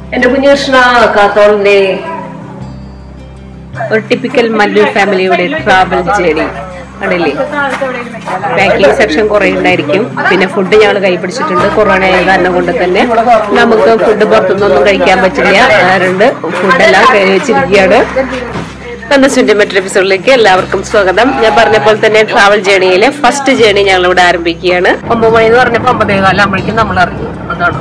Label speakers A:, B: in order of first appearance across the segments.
A: എന്റെ കുഞ്ഞുകൃഷ്ണ കാത്തോളിന്റെ ഒരു ടിപ്പിക്കൽ മല്ലൂർ ഫാമിലിയുടെ ട്രാവൽ ജേണി ആണല്ലേ പാക്കിംഗ് സെക്ഷൻ കുറെ ഉണ്ടായിരിക്കും പിന്നെ ഫുഡ് ഞങ്ങൾ കൈ പിടിച്ചിട്ടുണ്ട് കൊറോണ ആയ കാരണം കൊണ്ട് തന്നെ നമുക്ക് ഫുഡ് പുറത്തുനിന്നൊന്നും കഴിക്കാൻ പറ്റില്ല അതുകൊണ്ട് ഫുഡെല്ലാം കൈ വെച്ചിരിക്കുകയാണ് തന്നസിന്റെ മറ്റൊരു എപ്പിസോഡിലേക്ക് എല്ലാവർക്കും സ്വാഗതം ഞാൻ പറഞ്ഞ പോലെ തന്നെ ട്രാവൽ ജേണിയിലെ ഫസ്റ്റ് ജേണി ഞങ്ങൾ ഇവിടെ ആരംഭിക്കുകയാണ് ഒമ്പത് മണി എന്ന് പറഞ്ഞപ്പോൾ ഒമ്പതേ കാലാകുമ്പോഴേക്കും നമ്മൾ ഇറങ്ങി അതാണ്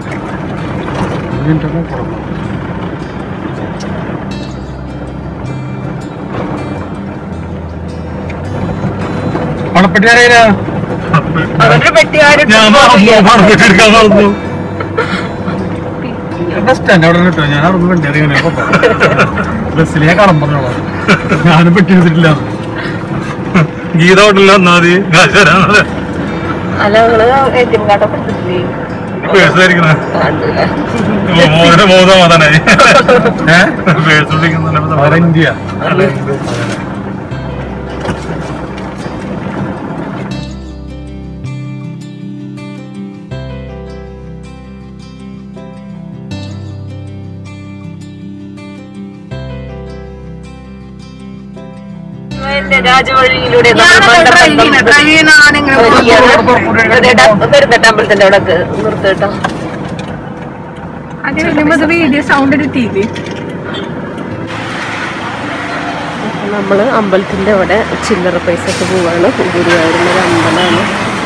B: പണപ്പെട്ടി അറിയില്ല
A: അവരുടെ പെട്ടി ആരും
B: ഞാൻ മറന്നു പണപ്പെട്ടി എടുക്കാൻ മറന്നു ബസ് സ്റ്റാൻഡ് അവിടെ കിട്ടോ ഞാൻ അവിടെ വണ്ടി അറിയാൻ ബസ്സിൽ ഞാൻ കടം പറഞ്ഞോളാം ഞാനും പെട്ടി എടുത്തിട്ടില്ല ഗീത ഹോട്ടലിൽ വന്നാ മതി കാശ് തരാന്നല്ലേ
A: അല്ല നിങ്ങള് എ ടി എം കാർഡൊക്കെ എടുത്തിട്ടില്ലേ
B: പേഴ്സായിരിക്കണ
A: കണ്ടില്ല
B: മോനെ മോതാമാതാനായി പേഴ്സ് ഇന്ത്യ
A: എന്റെ രാജവഴിയിലൂടെ പെരുന്തട്ടമ്പലത്തിന്റെ അവിടെ നിർത്തട്ടോ
C: വീഡിയോ സൗണ്ട് എടുത്തില്ലേ
A: നമ്മള് അമ്പലത്തിന്റെ അവിടെ ചില്ലറ പൈസക്ക് പോവാണ് ഗുരുവായൂരിന്റെ ഒരു അമ്പലമാണ്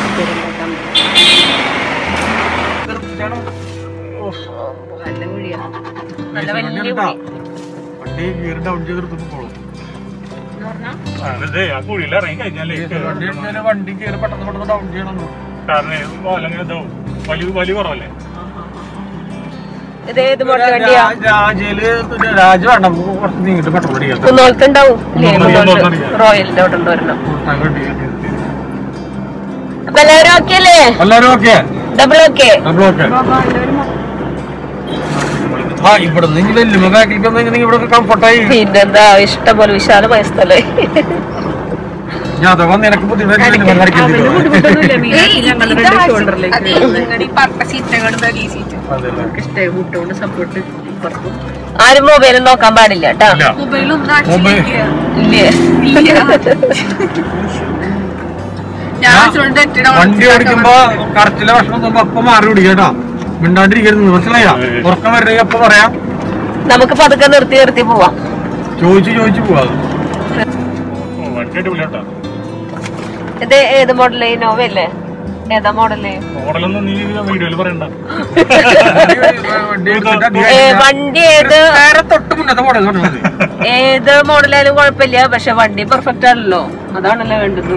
A: നല്ല കുഴിയാ. നല്ല വലിയ കുഴി.
B: വണ്ടി ഗിയർ ഡൗൺ ചെയ്തെടുത്തു പോളും വണ്ടി കയറി പെട്ടെന്ന് പെട്ടെന്ന് ഡൗൺ ചെയ്യണം
D: വലിയ കുറവല്ലേ
A: ഇത് ഏത് മോഡൽ വണ്ടിയാ
B: രാജയില് രാജ വേണ്ട നമുക്ക് കുറച്ച് നീങ്ങിട്ട് പെട്രോൾ അടിക്കാം
A: കുന്നോളത്തുണ്ടാവും ഇല്ലേ?
B: കുന്നോളത്ത്
A: കുന്നോളത്ത്.
B: അടിക്കാം.
A: റോയലിന്റെ അവിടെ ഉണ്ട് ഒരെണ്ണം
B: കൂട്ടാൻ വേണ്ടി
A: അപ്പൊ എല്ലാവരും ഓക്കെ അല്ലേ
B: എല്ലാരും okay
A: double okay
B: double okay ആ ഇവിടെ നിന്ന് വെല്ലുമ്പോ ബാക്കിലേക്ക് വന്നു ഇവിടെ കംഫർട്ടായി
A: പിന്നെന്താ ഇഷ്ടം പോലെ വിശാലമായ സ്ഥലം
B: ഞാൻ അഥവാ നിനക്ക് ബുദ്ധിമുട്ട്
C: ഇഷ്ടമായി മുട്ടോണ്ട് സപ്പോർട്ട് ഇപ്പുറത്തും
A: ആരും മൊബൈലും നോക്കാൻ പാടില്ല കേട്ടാ
C: മൊബൈലും
B: മൊബൈൽ
A: ഇല്ലേ
C: ഞാൻ
B: വണ്ടി ഓടിക്കുമ്പോ കറച്ചിലെ ഭക്ഷണം തോന്നുമ്പോ അപ്പൊ മാറി പിടിക്കട്ടോ മിണ്ടാണ്ടിരിക്കരുത് മനസ്സിലായ ഉറക്കം വരണമെങ്കിൽ അപ്പൊ പറയാം
A: നമുക്ക് പതുക്കെ നിർത്തി നിർത്തി പോവാം
B: ചോദിച്ചു ചോദിച്ചു പോവാ
D: വണ്ടി അടിപൊളിയാട്ടോ
A: ഇത് ഏത് മോഡല് ഇന്നോവ അല്ലേ ഏതാ മോഡല്
D: മോഡലൊന്നും നീ വീഡിയോയിൽ പറയണ്ട
A: ഏ, വണ്ടി ഏത്
B: വേറെ തൊട്ട് മുന്നത്തെ മോഡൽ പറഞ്ഞാൽ മതി
A: ഏത് മോഡലായാലും കുഴപ്പമില്ല പക്ഷെ വണ്ടി പെർഫെക്റ്റ് ആണല്ലോ അതാണല്ലോ വേണ്ടത്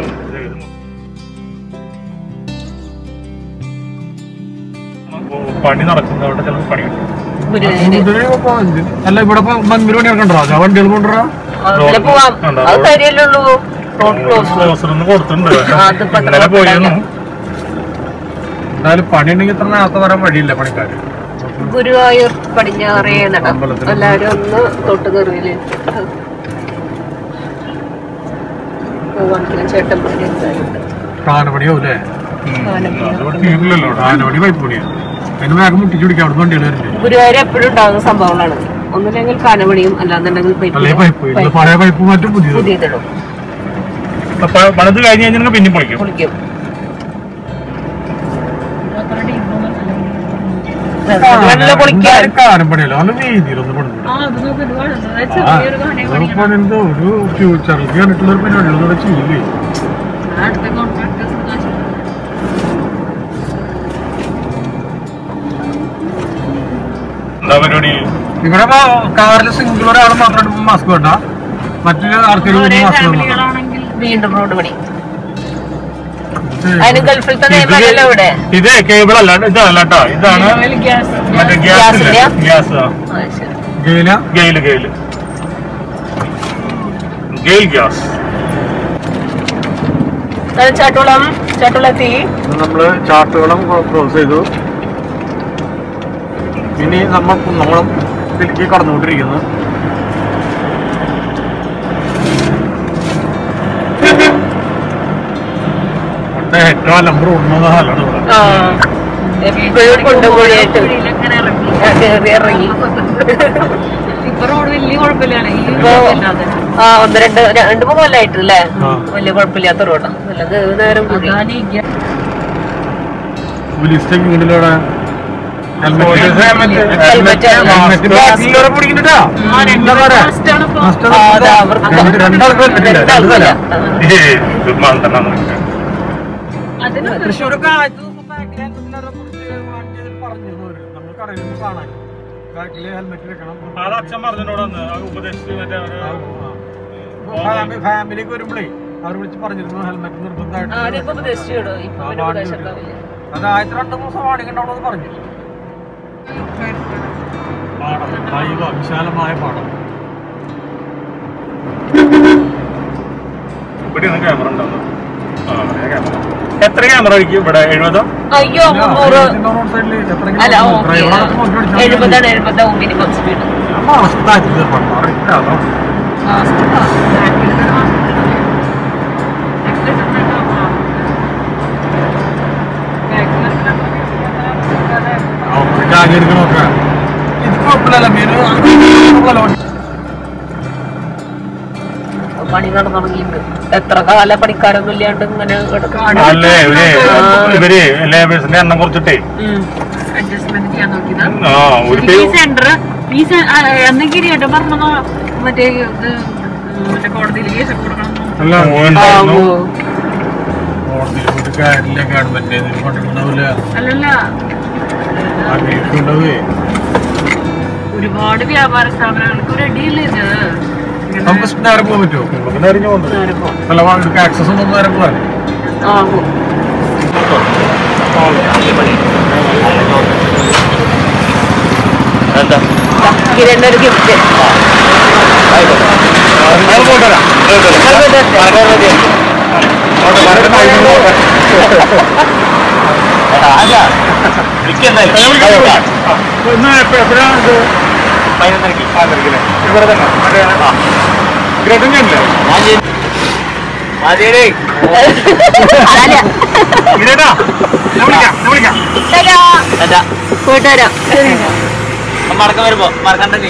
D: പണി നടക്കുന്നവിടെ ചിലപ്പോൾ പണി കിട്ടും
A: ഗുരുവായൂര്
B: കൂടുതല് ഇപ്പൊ എന്ത്? അല്ല ഇവിടെ ഇപ്പൊ മന്ദിരം പണി നടക്കണ്ടോ ആ വണ്ടികൾ കൊണ്ടുവരാ
A: അതിലെ പോവാം അത് തരിയല്ലുള്ളൂ റോഡ് ക്ലോസ്
D: ക്ലോസർ ഒന്ന് കൊടുത്തിട്ടുണ്ട്
A: അത് ഇപ്പൊ എത്ര
D: ഇന്നലെ പോയിരുന്നു
B: എന്തായാലും പണി ഉണ്ടെങ്കിൽ ഇത്ര നേരത്തെ വരാൻ വഴിയില്ല പണിക്കാര്
A: ഗുരുവായൂർ പടിഞ്ഞാറേ നട
B: അമ്പലത്തിൽ.
A: എല്ലാരും ഒന്ന് തൊട്ട് കയറിയില്ലേ പോവാണെങ്കിലും ചേട്ടൻ പണി എന്തായാലും
B: കാനപണിയാവും അല്ലേ
D: അതുകൊണ്ട് തീരില്ലല്ലോ
B: കാനപണി പൈപ്പ് പണിയാണ് അതിന് വേഗം മുട്ടിച്ചു പിടിക്കാം അവിടെ വണ്ടികൾ വരുന്നുണ്ട്
A: ഗുരുവായൂർ എപ്പോഴും ഉണ്ടാകുന്ന സംഭവങ്ങളാണ് ഒന്നുമില്ലെങ്കിൽ കാനപണിയും അല്ലാന്നുണ്ടെങ്കിൽ
B: അല്ലെ
A: പൈപ്പ്
B: പൈപ്പ് ഇത് പഴയ പൈപ്പ് മാറ്റും പുതിയത്
A: പുതിയതിടും
D: അപ്പൊ പണിത് കഴിഞ്ഞ് കഴിഞ്ഞാൽ പിന്നെ പൊളിക്കും
A: കുളിക്കും നല്ല കുളിക്കാൻ
B: കാനപ്പണിയല്ലോ നല്ല രീതിയിലൊന്നും പണിതില്ല
C: ആ അത് നോക്കി ഒരുപാട്
B: ആ, ഒരു പണിയുണ്ട് ഒരു ഫ്യൂച്ചറിൽ കണ്ടിട്ടുള്ള ഒരു പരിപാടികളൊന്നും ഇവിടെ ചെയ്യില്ലേ
C: അടുത്ത കോൺട്രാക്ടേഴ്സ്
D: എന്താ പരിപാടി
B: ഇവിടെ കാറിൽ സിംഗിൾ ഒരാൾ മാത്രമായിട്ട് മാസ്ക് വേണ്ട മറ്റൊരു ആൾക്കാർ മാസ്ക് വേണ്ട
C: ഫാമിലികളാണെങ്കിൽ
A: വീണ്ടും റോഡ് പണി അതിന് ഗൾഫിൽ തന്നെ നിയമമല്ലല്ലോ ഇവിടെ
D: ഇത് കേബിൾ അല്ല ഇതല്ല കേട്ടോ ഇതാണ്
C: ഗ്യാസ്
D: മറ്റേ ഗ്യാസ്
A: ഗ്യാസിന്റെയാ?
D: ഗ്യാസ്
A: ആ, ശരി.
B: ഗെയില
D: ഗെയില് ഗെയില് ഗെയിൽ ഗ്യാസ്
A: അത് ചാട്ടുളം ചാട്ടുളം എത്തി
B: നമ്മള് ചാട്ടുകളും ക്രോസ് ചെയ്തു ഇനി നമ്മൾ കുന്നംകുളം ഇതിലേക്ക് കടന്നുകൊണ്ടിരിക്കുന്നു ഇവിടുത്തെ ഏറ്റവും അലമ്പ് ഓടുന്നത് സ്ഥലമാണ് ഇവിടെ
A: ആ എപ്പോഴും കൊണ്ടുപോയിട്ട്
C: ഇങ്ങനെ ഇറങ്ങി
A: ഞാൻ കയറി ഇറങ്ങി
C: ഇപ്പൊ റോഡ് വലിയ കുഴപ്പമില്ലാണ് ഈ
A: ഇപ്പൊ
C: ഇല്ലാതെ
A: ആ ഒന്ന് രണ്ട് രണ്ട് മൂന്ന് കൊല്ലമായിട്ട് അല്ലേ
B: ആ.
A: വലിയ കുഴപ്പമില്ലാത്ത റോഡാ നല്ലത് നേരം കൂടി
C: അതാണ് ഈ ഗ്യ-
B: ലിസ്റ്റൊക്കെ ഉണ്ടല്ലോ
A: ഹെൽമെറ്റ്
C: ആ, രണ്ട് must ആണ് ഇപ്പൊ.
A: ആ, അതാ അവർക്ക്
B: രണ്ടാൾക്കും
A: രണ്ടാൾക്കില്ല.
C: അതിന്
B: തൃശ്ശൂരൊക്കെ ആദ്യത്തെ ദിവസം ബാക്കിൽ ഹെൽമെറ്റിനെ കുറിച്ച് വാൺ ചെയ്തിട്ട് പറഞ്ഞിരുന്നു അവര്. നമ്മൾ കടയിൽ നിന്ന് കാണാൻ ബാക്കിൽ ഹെൽമെറ്റ് വെക്കണം
D: അത് അച്ഛൻ പറഞ്ഞോടന്ന് ഉപദേശിച്ച് മറ്റേ ഒരു
B: ഫാമിലി ഫാമിലിക്ക് വരുമ്പോഴേ അവർ വിളിച്ച് പറഞ്ഞിരുന്നു ഹെൽമെറ്റ് നിർബന്ധമായിട്ട്
A: ആദ്യമൊക്കെ ഉപദേശിച്ചു വിടും. ഇപ്പൊ
B: ആ,
A: പിന്നെ
B: വാണ്ടി
A: ഉപദേശം
B: വിടും.
A: ഉണ്ടാവില്ല.
B: അത് ആദ്യത്തെ രണ്ട് മൂന്ന് ദിവസം വാണിംഗ് ഉണ്ടാവണമെന്ന് പറഞ്ഞു പാടം ഹൈവ വിശാലമായ പാടം
D: ഇവിടെയാണ് ക്യാമറ ഉണ്ടാവുന്നത് ആ ക്യാമറ എത്ര ക്യാമറ ആയിരിക്കും ഇവിടെ എഴുപതോ
A: അയ്യോ മുന്നൂറ്
B: റോഡ് സൈഡിൽ എത്ര
A: അല്ല ഓക്കെ എഴുപതാണ് എഴുപതാവും മിനിമം സ്പീഡ്
C: mask ഇടാ. Back ൽ ഒരു mask ഇടാ. Back ൽ ഇട്ടിട്ടുണ്ടോ? ആ. Back ൽ ഇട്ടിട്ടുണ്ടോ?
B: എടുക്കണൊക്കെ ഇത് കുഴപ്പമില്ല മീന്
A: പണി നടന്നു തുടങ്ങിയിട്ടുണ്ട് എത്ര കാല പണിക്കാരൊന്നും ഇല്ലാണ്ട് ഇങ്ങനെ കിടക്കാണ്
D: അല്ലേ ഇവര് ഇവര് ലേബേഴ്സിന്റെ എണ്ണം കുറച്ചിട്ടേ
C: adjustment ചെയ്യാൻ നോക്കിയതാ.
D: ആ ഒരു
C: ഈ സെന്റർ ഈ എന്തെങ്കിലും ഏട്ടൻ പറഞ്ഞോ മറ്റേ ഇത് മറ്റേ കോടതിയിൽ കേസ് കൊടുക്കണം
D: ഉണ്ടായിരുന്നു.
B: കാര്യമില്ല ഗവൺമെന്റ് കൊണ്ടുണ്ടാവില്ല
C: അല്ലല്ല
B: അപേക്ഷയുണ്ടാവേ
C: ഒരുപാട് വ്യാപാര സ്ഥാപനങ്ങൾക്ക് ഒരു അടിയില്ല ഇത് ഇങ്ങനെ
B: നമുക്ക് നേരം പോകാൻ പറ്റുമോ
D: ഇവിടുന്ന് എറിഞ്ഞു പോകുന്നത്.
B: അല്ല വാങ്ങിട്ട് ആക്സസ് ഒന്നും നേരം പോകാൻ
A: ആകും കിരണിന്റെ ഒരു ഗിഫ്റ്റ്
D: ഇന്ന് എപ്പ- എപ്പഴാണ് ഇത്? പതിനൊന്നരയ്ക്ക്. ഇവിടെ തന്നെ മറ്റേ, ആ. ഗ്രേഡിന്റെ അല്ലേ? ഗ്രേഡാ? ഞാൻ വിളിക്കാം, ഞാൻ വിളിക്കാം.
A: പോയിട്ട് വരാം
E: മറക്കാൻ വരുമ്പോ മറക്കണ്ടെങ്കിൽ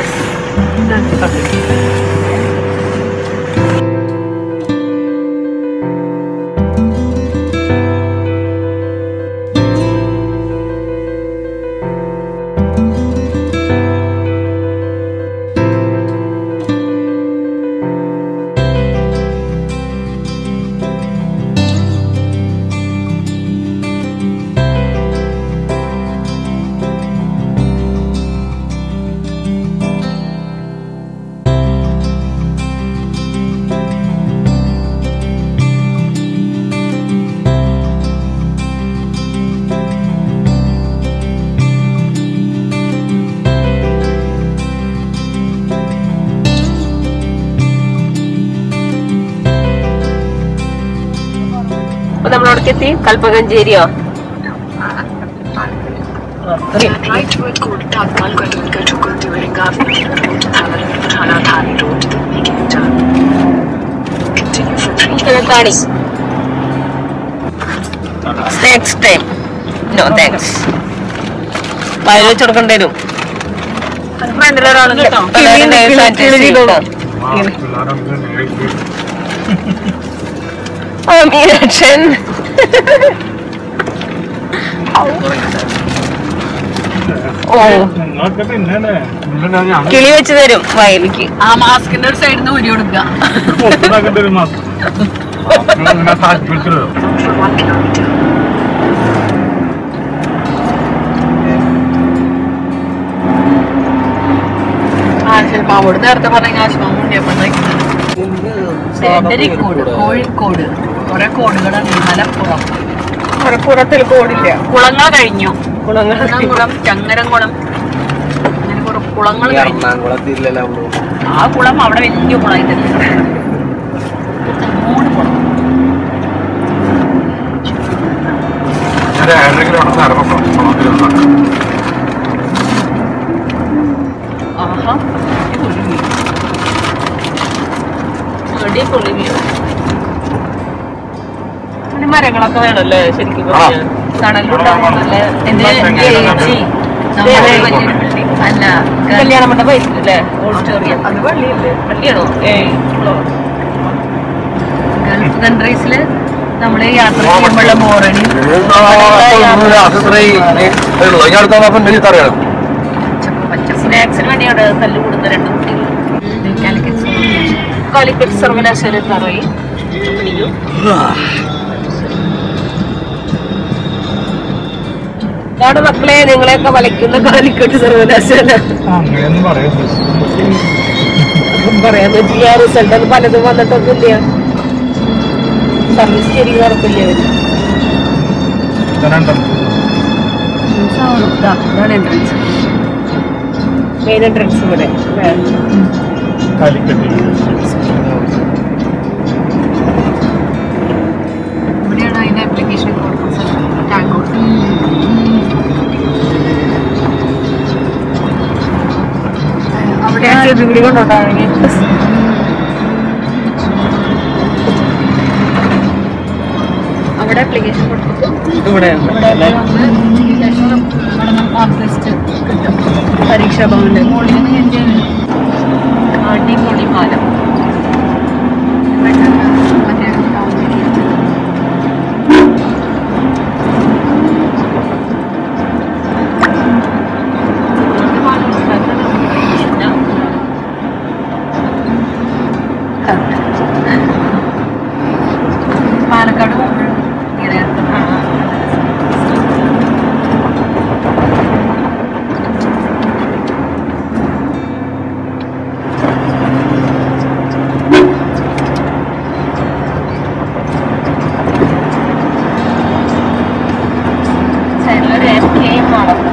A: അപ്പൊ നമ്മളവിടേക്ക് എത്തി കൽപ്പകഞ്ചേരിയോ
F: Right road code Tadpal Kalunga to Kulturinga Thana Thani Road, making a turn. Continue for three
A: താണി നെക്സ്റ്റ് ടൈം നോ താങ്ക്സ് വയൽ വെച്ച് കൊടുക്കേണ്ടി വരും ഫ്രണ്ടിലൊരാളുണ്ട് മീനാക്ഷൻ ഓ
D: നിങ്ങളൊക്കെ തിന്നല്ലേ?
A: കിളി വെച്ച് തരും വയലിക്ക്
C: ആ മാസ്കിന്റെ ഒരു സൈഡിൽ നിന്ന് ഊരി കൊടുക്കുക
D: പുറത്തുനിന്നാക്കേണ്ട ഒരു മാസം. ഇങ്ങനെ താഴ്ത്തി പിടിച്ചിടുക.
F: for one kilometer.
C: ആശുമാവോട് നേരത്തെ പറഞ്ഞ ആശുമാവ് ഉണ്ണിയപ്പോഴത്തേക്ക് കോട് കോഴിക്കോട് കുറെ കോടുകളുണ്ട് മലപ്പുറം
A: മലപ്പുറത്തിൽ കോടില്ല
C: കുളങ്ങൾ കഴിഞ്ഞു
A: കുളങ്ങൾ
C: കുളം ചങ്ങരംകുളം അങ്ങനെ കുറെ കുളങ്ങൾ കഴിഞ്ഞു ആ കുളം അവിടെ വലിയ കുളമായിട്ടുണ്ട് മൂന്ന് കുളം ആഹാ
A: അടിപൊളി വ്യൂ മരങ്ങളൊക്കെ വേണല്ലേ ശരിക്കും പറഞ്ഞാൽ തണലുണ്ടാവും നല്ല
C: എന്റെ ചേച്ചി അല്ല
A: കല്യാണ മണ്ഡപം അല്ലേ ഓഡിറ്റോറിയം
C: അത് പള്ളിയല്ലേ
A: പള്ളിയാണോ ഏയ്
C: ഗൾഫ് കൺട്രീസില് നമ്മള് യാത്ര ചെയ്യുമ്പോഴുള്ള ബോറടി
A: സ്നാക്സിന് വേണ്ടി അവിടെ തല്ലു കൂടുന്ന രണ്ട് കുട്ടികൾ കാലിക്കറ്റ് സർവകലാശാല തറയി ഇതാണ് മക്കളെ നിങ്ങളെയൊക്കെ വലയ്ക്കുന്ന കാലിക്കറ്റ് സർവകലാശാല
B: അങ്ങനെയൊന്നും പറയാം
A: ഒന്നും പറയാൻ പറ്റില്ല റിസൾട്ട് ഒന്നും പലതും വന്നിട്ടൊന്നുമില്ല സർവീസ് ശരി നടക്കില്ല അവര്
C: ഇതാണ് എൻട്രൻസ്
A: മെയിൻ എൻട്രൻസ് ഇവിടെ അല്ലേ?
B: കാലിക്കറ്റ്
C: ഇവിടെയാണ് അതിന്റെ ആപ്ലിക്കേഷൻ കൊടുക്കുന്ന സ്ഥലം ടാങ്കോട്ട് അവിടെ
A: ഡിഗ്രി കൊണ്ടുണ്ടാണെങ്കിൽ
C: അവിടെ ആപ്ലിക്കേഷൻ കൊടുത്തിട്ട്
A: ഇവിടെ
C: ഇവിടെ വന്ന് ശേഷം ഇവിടെ മാർക്ക് ലിസ്റ്റ് കിട്ടും പരീക്ഷാ ഭവന്റെ മുകളിൽ നിന്ന് എൻ്റെ അടിപൊളി പാലം മറ്റേ ടൗൺ ഏരിയ പാലക്കാട് പോകുമ്പോഴും ഇങ്ങനെ കാണാം സൈഡിലൊരു എം കെയും മാളുണ്ട്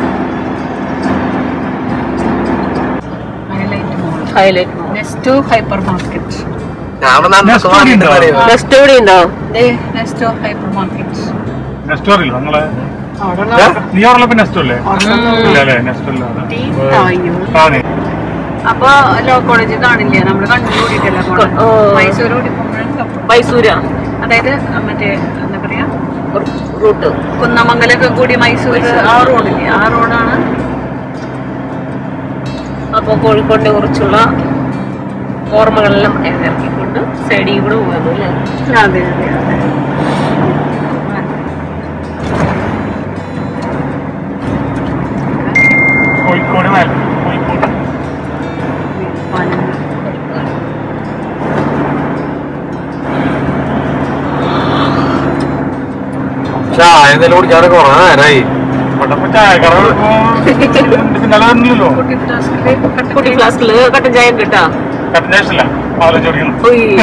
C: highlight mall
A: highlight
C: Nesto hypermarket
A: next ഇവിടെ ഉണ്ടോ
C: നെസ്റ്റോ ഹൈപ്പർ മാർക്കറ്റ്
B: നെക്സ്റ്റ് അറിയില്ല നിങ്ങളെ
C: അവിടെ
B: നീ പറഞ്ഞപ്പോ നെക്സ്റ്റ് അല്ലേ ഇല്ല അല്ലേ നെക്സ്റ്റ് അല്ല
C: തായ്യോ
B: ആണ്
C: അപ്പൊ ലോ കോളേജ് കാണില്ല നമ്മള് കണ്ണൂർ കൂടിയിട്ടല്ല പോണത്
A: ഓ.
C: മൈസൂർ കൂടി പോകുമ്പോഴാണ്
A: മൈസൂരാ
C: അതായത് മറ്റേ എന്താ പറയാ
A: റൂട്ട്
C: കുന്നമംഗലൊക്കെ കൂടി മൈസൂർ ആ റോഡില്ലേ ആ റോഡാണ്
A: അപ്പോൾ കോഴിക്കോടിനെ കുറിച്ചുള്ള ഓർമ്മകളെല്ലാം ഇറക്കിക്കൊണ്ട് സൈഡിൽ കൂടെ പോകുന്നു അല്ലേ
C: അതെ അതെ അതെ
B: കോഴിക്കോട് മേൽ കോഴിക്കോട്
D: ചായ എന്തെങ്കിലും കുടിക്കാനൊക്കെ കുറേ നേരമായി
B: ഇവിടെ ഇപ്പൊ ചായക്കട പിന്നാലെ വരുന്നില്ലല്ലോ
C: കുട്ടി ഫ്ലാസ്കില് കട്ടൻ
A: കുട്ടി ഫ്ലാസ്കില് കട്ടൻ ചായ കിട്ടാ
B: കട്ടിനേഷല്ല പാലം ചോദിക്കണം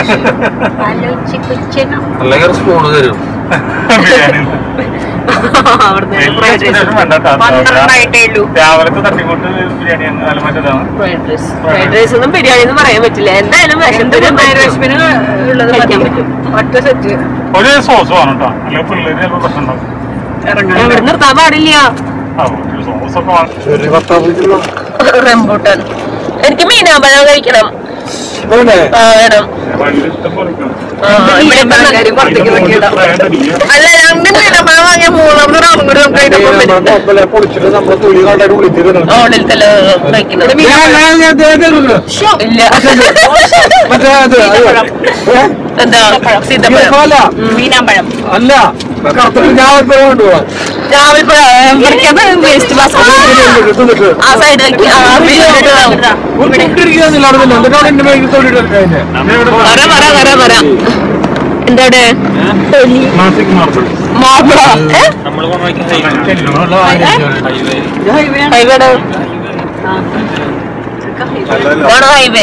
D: അല്ലെങ്കിൽ സ്പൂണ് തരും
B: ബിരിയാണി
A: അവിടുന്ന്
B: വലിയ
A: ഫ്രൈഡ് റൈസ്
B: expectation വേണ്ട കേട്ടോ.
A: പന്ത്രണ്ടായിട്ടേ ഉള്ളൂ
B: രാവിലത്തെ തട്ടിക്കൊണ്ട് ബിരിയാണി അല്ല മറ്റേതാണ്
A: ഫ്രൈഡ് റൈസ് ഫ്രൈഡ് റൈസ് ഒന്നും ബിരിയാണി ഒന്നും പറയാൻ പറ്റില്ല എന്തായാലും വിശന്നിട്ട്
C: വിഷമിന് ഉള്ളത്
A: കഴിക്കാൻ പറ്റും
C: ഒറ്റ സെറ്റ്
B: ഒരു സോസ് വേണം കേട്ടോ അല്ലെങ്കിൽ പിള്ളേര് ചിലപ്പോൾ പ്രശ്നം ഉണ്ടാവും
C: ഇറങ്ങാൻ
A: എവിടെ നിർത്താൻ പാടില്ല
B: ആ ഒരു സോസ് ഒക്കെ വേണം
D: ഒരു പത്താമത്തിലോ
A: റംബൂട്ടാൻ എനിക്ക് മീനാമ്പഴം കഴിക്കണം ആ വേണം
B: വഴിയിൽ ഇഷ്ടം പോലെ ഉണ്ട്.
A: ആ, ഇവിടെ ഇപ്പം നല്ല-
C: കാര്യം പുറത്തേക്ക് വെക്കിയിടാം
B: വേണ്ട ഇല്ല.
A: അല്ല രണ്ട് മീനാമ്പഴം വാങ്ങിയ മൂന്നാമത് റൗണ്ട് കൂടി നമുക്ക് അതിനൊപ്പം വരും.
D: പൊളിച്ചിട്ട് നമ്മളെ തുണി കണ്ടായിട്ട് വിളിച്ചിരുന്നു
A: ഓണിൽ തന്നെ കഴിക്കുന്നത് ഇല്ല എന്താ സീതപ്പഴം
C: മീനാമ്പഴം
D: അല്ല കറുത്തിട്ട് ഞാൻ ഇപ്പൊ കൊണ്ടുപോവാം
A: രാവിലെ പറിക്കാതെ വേസ്റ്റ് ബാസ്കറ്റ് ആ സൈഡിലേക്ക് ആ വീട്ടിലിട്ട്
D: ഇരിക്കുന്നില്ല അവിടെ നിന്ന് എന്നിട്ടാണ് എന്റെ മേൽ തൊഴിലിട്ട് കഴിഞ്ഞത്
A: വരാം വരാം വരാം വരാം എന്താ അവിടെ
B: നാസിക് മാർബിൾ
A: മാർബിള
E: നമ്മൾ കൊണ്ടുവയ്ക്കുന്ന ഹൈവേ
A: ഹൈവേഡ് ഇതാണ് ഹൈവേ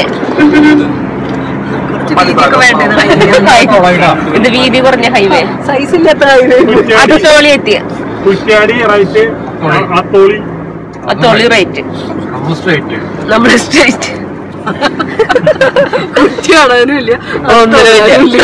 C: വീതിയൊക്കെ വേണ്ടത്
A: ഇത് വീതി കുറഞ്ഞ ഹൈവേ
C: സൈസ് ഇല്ലാത്ത ഹൈവേ
A: അത് തോളി എത്തിയ
B: കുറ്റ്യാടി റൈറ്റ് അത്തോളി
A: തോളി റേറ്റ്
D: നമ്മൾ സ്ട്രേറ്റ്
A: നമ്മുടെ സ്റ്റേറ്റ്
C: കുറ്റി കാണാനും ഇല്ല
A: ഒന്നുമില്ല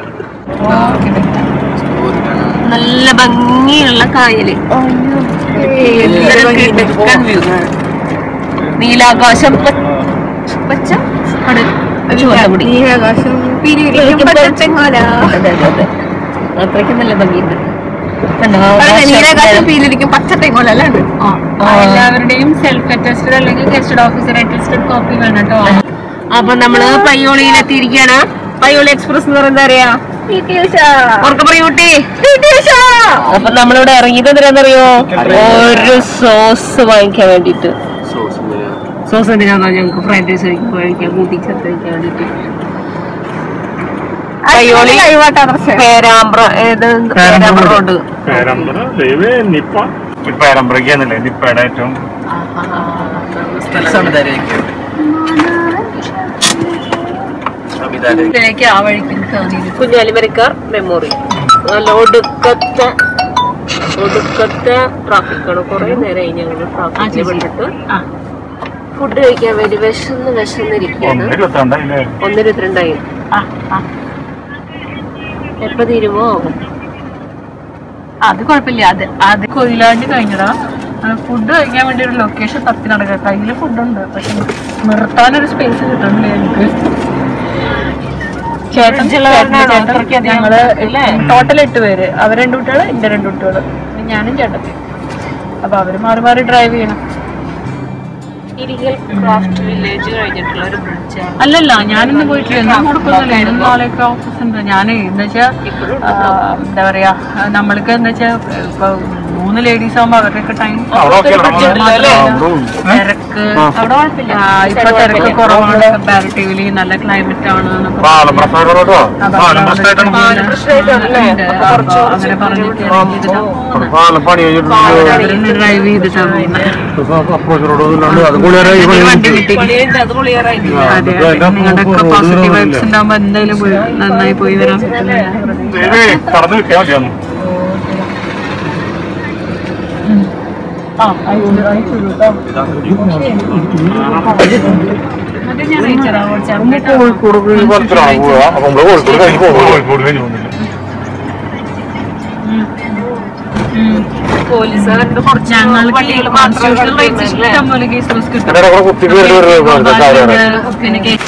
A: നല്ല ഭംഗിയുള്ള കായല് എന്തൊരു കിടുക്കൻ view. നീലാകാശം പ- പച്ച കടൽ ചുവന്നമുടി
C: ആകാശം
A: അതെ അതെ അതെ അത്രയ്ക്ക് നല്ല ഭംഗിയുണ്ട് ഫീലിരിക്കും പച്ചത്തേക്കോല അല്ലേ
C: എല്ലാവരുടെയും സെൽഫ് അറ്റസ്റ്റഡ് അല്ലെങ്കിൽ ഗസ്റ്റഡ് ഓഫീസർ അറ്റസ്റ്റഡ് കോപ്പി വേണം കേട്ടോ
A: അപ്പൊ നമ്മള് പയ്യോളിയിൽ എത്തിയിരിക്കുകയാണ് പയ്യോളി എക്സ്പ്രസ് എന്ന് പറയുന്നത് അറിയാ ഓർക്ക പറയൂട്ടി അപ്പൊ നമ്മളിവിടെ ഇറങ്ങിയത് എന്തിനാന്നറിയോ ഒരു സോസ് വാങ്ങിക്കാൻ വേണ്ടിട്ട് സോസ് എന്തിനാന്നോ ഞങ്ങൾക്ക് ഫ്രൈഡ് റൈസ് കഴിക്കാൻ കൂട്ടി ചേർത്ത് കഴിക്കാൻ വേണ്ടിട്ട് പയ്യോളി പേരാമ്പ്ര ഏത് പേരാമ്പ്ര റോഡ്
D: പേരമ്പറ ദൈവേ നിപ്പ പേരമ്പറയ്ക്കാന്നല്ലേ നിപ്പയുടെ ഏറ്റവും
C: ഇതിലേക്ക് ആ വഴിക്ക് കയറി
A: കുഞ്ഞാലിമരക്കാർ മെമ്മോറിയൽ നല്ല ഒടുക്കത്തെ ഒടുക്കത്തെ ട്രാഫിക്കാണ് കുറെ നേരമായി ഞങ്ങൾ ട്രാഫിക്കിൽ പെട്ടിട്ട്
C: ആ
A: ഫുഡ് കഴിക്കാൻ വേണ്ടി വിശന്ന് വിശന്നിരിക്കുകയാണ്
D: ഒന്ന് ഇരുപത്തിരണ്ടായില്ലേ
A: ഒന്ന് ഇരുപത്തിരണ്ടായി
C: ആ ആ
A: എപ്പോ തീരുമോ ആകും
C: അത് കുഴപ്പമില്ല അത് അത് കൊയിലാണ്ടി കഴിഞ്ഞതാ ഫുഡ് കഴിക്കാൻ വേണ്ടി ഒരു ലൊക്കേഷൻ തപ്പി നടക്കുക കയ്യിൽ ഫുഡുണ്ട് പക്ഷെ നിർത്താനൊരു സ്പേസ് കിട്ടണില്ല എനിക്ക് ചേട്ടൻ ചേട്ടൻ ഞങ്ങള് ടോട്ടൽ എട്ട് പേര് അവർ രണ്ട് കുട്ടികള് എന്റെ രണ്ട് കുട്ടികള് പിന്നെ ഞാനും ചേട്ടത്തി അപ്പൊ അവര് മാറി മാറി ഡ്രൈവ് ചെയ്യണം
A: ഇരിക്കൽ ക്രാഫ്റ്റ് വില്ലേജ് കഴിഞ്ഞിട്ടുള്ള ഒരു ബ്രിഡ്ജാണ്
C: അല്ലല്ല ഞാനിന്ന് പോയിട്ടില്ല എന്നും കൊടുക്കുന്നില്ല എന്നും നാളെയൊക്കെ ഓഫീസ് ഉണ്ട് ഞാൻ എന്ന് വെച്ചാൽ എന്താ പറയാ നമ്മൾക്ക് എന്ന് വെച്ചാൽ ഇപ്പൊ മൂന്ന് ലേഡീസ് ആകുമ്പോ അവരുടെയൊക്കെ ടൈം തിരക്ക് അവിടെ കുഴപ്പമില്ല ആ, ഇപ്പൊ തിരക്ക് കുറവാണ് കമ്പാരിറ്റീവ്ലി നല്ല ക്ലൈമറ്റ് ആണ് എന്നൊക്കെ
D: പാലം പ്രശ്നമായിട്ടോ പാലം
C: ഉണ്ട്. അപ്പൊ അങ്ങനെ പറഞ്ഞിട്ട് ഇറങ്ങിയിട്ട്
D: പാലം പണി കഴിഞ്ഞിട്ടുണ്ട്
C: ഡ്രൈവ് ചെയ്തിട്ടാണ് പോകുന്നത്
D: അപ്രോച്ച് റോഡ് ഇല്ലാണ്ട് അത് കൂടിയാരായി
C: വണ്ടി കിട്ടി
A: അത് പൊളിയാറായി
C: അതെ അതെ നിങ്ങളുടെയൊക്കെ പോസിറ്റീവ് വൈബ്സ് ഉണ്ടാകുമ്പോ എന്തായാലും പോയി നന്നായി പോയി വരാൻ പറ്റില്ല
D: ദൈവേ കടന്നു കിട്ടിയാൽ മതിയാന്നു
C: ആ അയച്ചു അയച്ചു കേട്ടോ മറ്റേ ഞാൻ അയച്ചതാ വാട്സാപ്പിൽ
D: കോഴിക്കോട് പലത്തിലാണ് പോവുക അപ്പൊ നമ്മള് കോഴിക്കോട് കഴിഞ്ഞ് പോകും കോഴിക്കോട് കഴിഞ്ഞ് പോകുന്നില്ല
A: പോലീസുകാരുടെ കുറച്ച്
C: ഞങ്ങൾക്ക് കോൺസ്റ്റിറ്റ്യൂഷണൽ റൈറ്റ്സ് ഇഷ്ടം പോലെ കേസ് ലോസ് കിട്ടും
D: എന്നിട്ട് അവിടെ കുത്തി കയറി വരുന്നത് കാര്യമാണ്
C: പിന്നെ കേസ്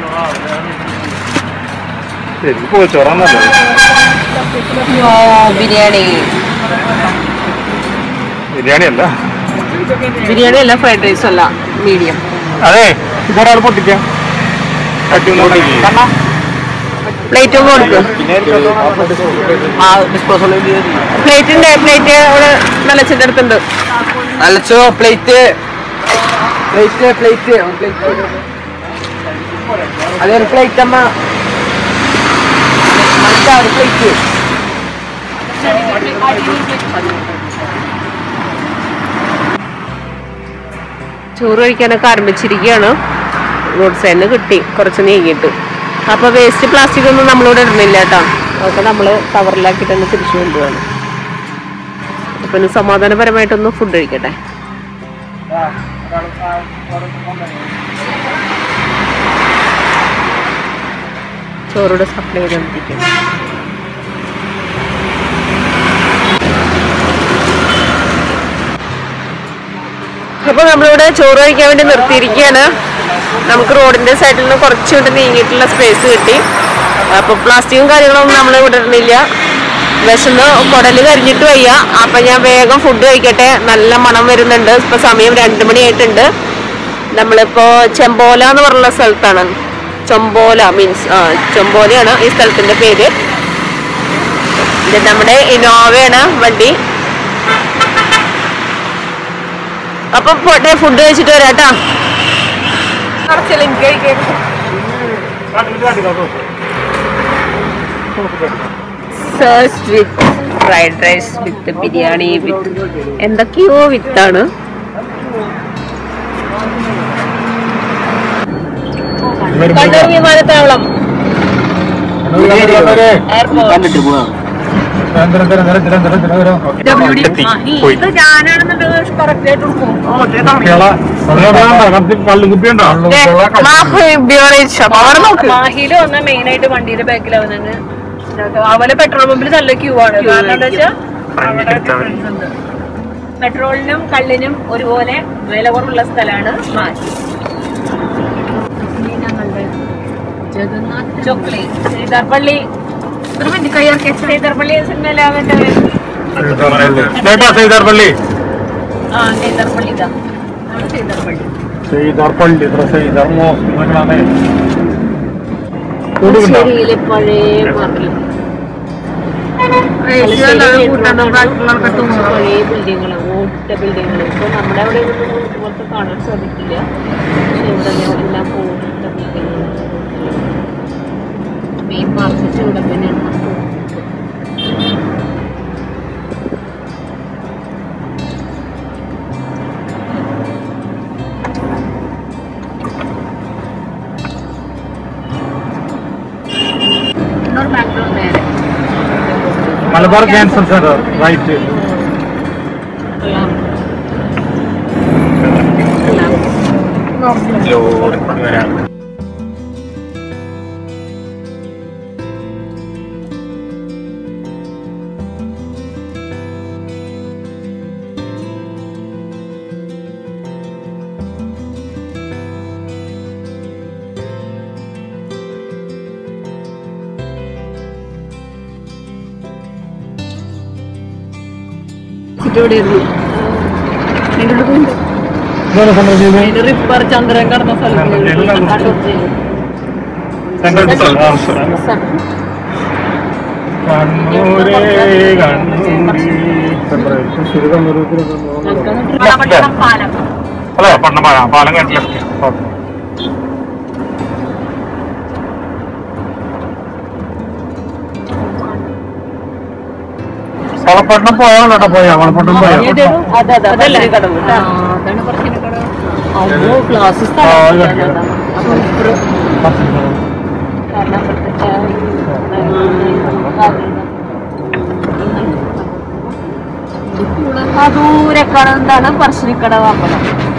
D: ശരി പോച്ചോറാന്നല്ലേ
A: ബിരിയാണി
D: ബിരിയാണി അല്ല
A: ബിരിയാണി അല്ല ഫ്രൈഡ് റൈസ് അല്ല മീഡിയം
D: അതെ ഇതൊരാൾ പൊട്ടിക്കാം കട്ടി ഒന്ന് പൊട്ടിക്കാം
A: പ്ലേറ്റ് ഒന്ന് കൊടുക്ക് പ്ലേറ്റിന്റെ പ്ലേറ്റ് അവിടെ നിലച്ചിന്റെ അടുത്തുണ്ട്
G: അലച്ചോ പ്ലേറ്റ് പ്ലേറ്റ് പ്ലേറ്റ് അതൊരു പ്ലേറ്റ് അമ്മ ഒരു പ്ലേറ്റ്
A: ചോറ് കഴിക്കാനൊക്കെ ആരംഭിച്ചിരിക്കുകയാണ് റോഡ് സൈഡിന് കിട്ടി കുറച്ച് നീങ്ങിയിട്ട് അപ്പൊ വേസ്റ്റ് പ്ലാസ്റ്റിക് ഒന്നും നമ്മളിവിടെ ഇടുന്നില്ല കേട്ടോ അതൊക്കെ നമ്മൾ കവറിലാക്കി തന്നെ തിരിച്ചു കൊണ്ടുപോകണം അപ്പൊ ഇനി സമാധാനപരമായിട്ടൊന്ന് ഫുഡ് കഴിക്കട്ടെ ചോറൂടെ സപ്ലൈ ചെയ്തുകൊണ്ടിരിക്കുന്നു അപ്പൊ നമ്മളിവിടെ ചോറ് കഴിക്കാൻ വേണ്ടി നിർത്തിയിരിക്കുകയാണ് നമുക്ക് റോഡിന്റെ സൈഡിൽ നിന്ന് കുറച്ചുകൊണ്ട് നീങ്ങിയിട്ടുള്ള സ്പേസ് കിട്ടി അപ്പൊ പ്ലാസ്റ്റിക്കും കാര്യങ്ങളൊന്നും നമ്മൾ ഇവിടെ ഇടുന്നില്ല വിശന്ന് കുടല് കരിഞ്ഞിട്ട് വയ്യ അപ്പൊ ഞാൻ വേഗം ഫുഡ് കഴിക്കട്ടെ നല്ല മണം വരുന്നുണ്ട് ഇപ്പൊ സമയം രണ്ടു മണിയായിട്ടുണ്ട് നമ്മളിപ്പോ ചെമ്പോല എന്ന് പറഞ്ഞുള്ള സ്ഥലത്താണ് ചൊമ്പോല മീൻസ് ആ ചൊമ്പോലയാണ് ഈ സ്ഥലത്തിന്റെ പേര് ഇത് നമ്മുടെ ഇനോവയാണ് വണ്ടി അപ്പൊ പോട്ടെ ഫുഡ് കഴിച്ചിട്ട് വരാട്ടാ സേഴ്സ് with fried rice with biryani with എന്തൊക്കെയോ വിത്താണ് കണ്ണൂർ വിമാനത്താവളം
G: കണ്ടിട്ട് പോവാം
D: പോയി കള്ളും കുപ്പിയുണ്ടോ
A: അവിടെ നോക്ക്
C: മാഹിയില് വന്ന മെയിൻ ആയിട്ട് വണ്ടിയുടെ ബാക്കിലാവുന്നുണ്ട് അവലെ പെട്രോൾ പമ്പിൽ നല്ല ക്യൂ ആണ് കാരണം എന്താ വെച്ചാൽ പെട്രോളിനും കള്ളിനും ഒരുപോലെ വില കുറവുള്ള സ്ഥലമാണ് മാഹി ജഗന്നാഥ് ചോക്ലി ശ്രീധർപ്പള്ളി ശ്രീധർപ്പള്ളി സിനിമയിലാകട്ടെ
B: ചേട്ടാ സൈതാർപള്ളി
C: ആ നെയ്തർപ്പള്ളി ഇതാ നമ്മള് ചെയ്തർപ്പള്ളി
B: സൈതാർപള്ളി ഇത്ര സൈതാർ മോസ്റ്റാണ് കൂടുന്നുണ്ടോ
A: ശരിയിലെ പഴയ മാർക്കറ്റ് പഴയ ബിൽഡിങ്ങുകൾ ഓട്ട ബിൽഡിങ്ങുകൾ ഇപ്പൊ നമ്മുടെ അവിടെ ഒന്നും ഇതുപോലത്തെ കാണാൻ സാധിക്കില്ല പക്ഷെ ഇവിടെ എല്ലാം ഓട്ട ബിൽഡിങ്ങുകൾ മെയിൻ മാർക്കറ്റ് ഇവിടെ തന്നെയാണ് ബാംഗ്ലൂർ നേരെ
B: മലബാർ ക്യാൻസർ സെന്റർ റൈറ്റ്
A: എല്ലാം എല്ലാം
E: ലോറി വരാൻ
C: ചുറ്റോടിയായിരുന്നു അതിന്റെ റിപ്പർ ചന്ദ്രൻ കടന്ന സ്ഥലം പാലം
B: അല്ലേ പണ്ടം പാലം കണ്ടില്ല വളപ്പട്ടണം പോയാലോ പോയാ വളപ്പട്ടണം പോയാ
A: അതെ അതെ
C: അതല്ലേ?
A: അതല്ലേ കടവ്
C: ആ, അതാണ് പറശ്ശിനി കടവ്
A: അമ്മോ ക്ലാസ്
B: ആ, അത്
A: സ്ഥലം
B: കണ്ടില്ല.
A: കാരണം അവിടുത്തെ ആ ദൂരെ കാണുന്നതാണ് പറശ്ശിനിക്കടവ് അമ്പലം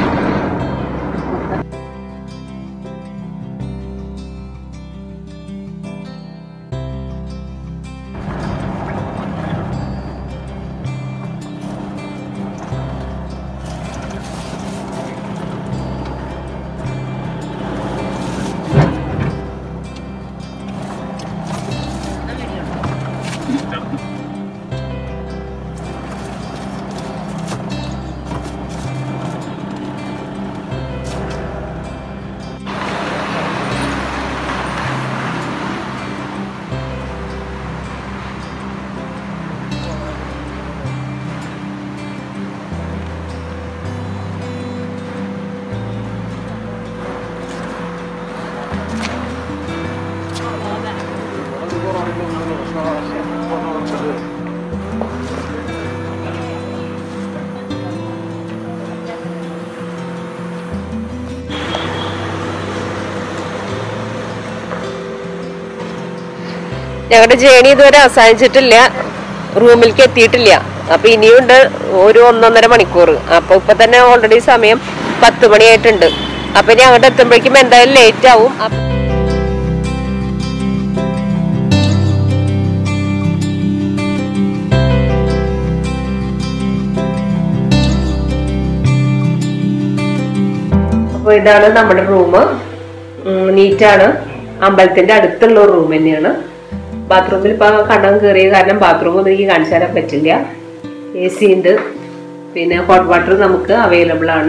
A: ഞങ്ങളുടെ ജേണി ഇതുവരെ അവസാനിച്ചിട്ടില്ല റൂമിലേക്ക് എത്തിയിട്ടില്ല അപ്പൊ ഇനിയുണ്ട് ഒരു ഒന്നൊന്നര മണിക്കൂർ അപ്പൊ ഇപ്പൊ തന്നെ ഓൾറെഡി സമയം പത്ത് മണിയായിട്ടുണ്ട് അപ്പൊ ഇനി അങ്ങോട്ട് എത്തുമ്പോഴേക്കും എന്തായാലും ലേറ്റ് ആവും അപ്പൊ അപ്പൊ ഇതാണ് നമ്മുടെ റൂം നീറ്റാണ് അമ്പലത്തിന്റെ അടുത്തുള്ള ഒരു റൂം തന്നെയാണ് ബാത്റൂമിൽ ഇപ്പൊ കണ്ടം കയറിയ കാരണം ബാത്റൂം ഒന്നും എനിക്ക് കാണിച്ചു തരാൻ പറ്റില്ല എ സി ഉണ്ട് പിന്നെ ഹോട്ട് വാട്ടർ നമുക്ക് അവൈലബിൾ ആണ്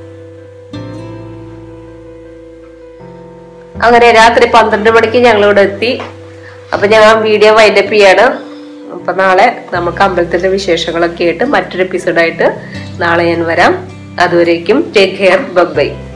A: അങ്ങനെ രാത്രി പന്ത്രണ്ട് മണിക്ക് ഞങ്ങൾ ഇവിടെ എത്തി അപ്പൊ ഞാൻ വീഡിയോ വൈൻഡപ്പ് ചെയ്യാണ് അപ്പൊ നാളെ നമുക്ക് അമ്പലത്തിന്റെ വിശേഷങ്ങളൊക്കെ ആയിട്ട് മറ്റൊരു എപ്പിസോഡായിട്ട് നാളെ ഞാൻ വരാം അതുവരേക്കും ടേക്ക് കെയർ ബൈ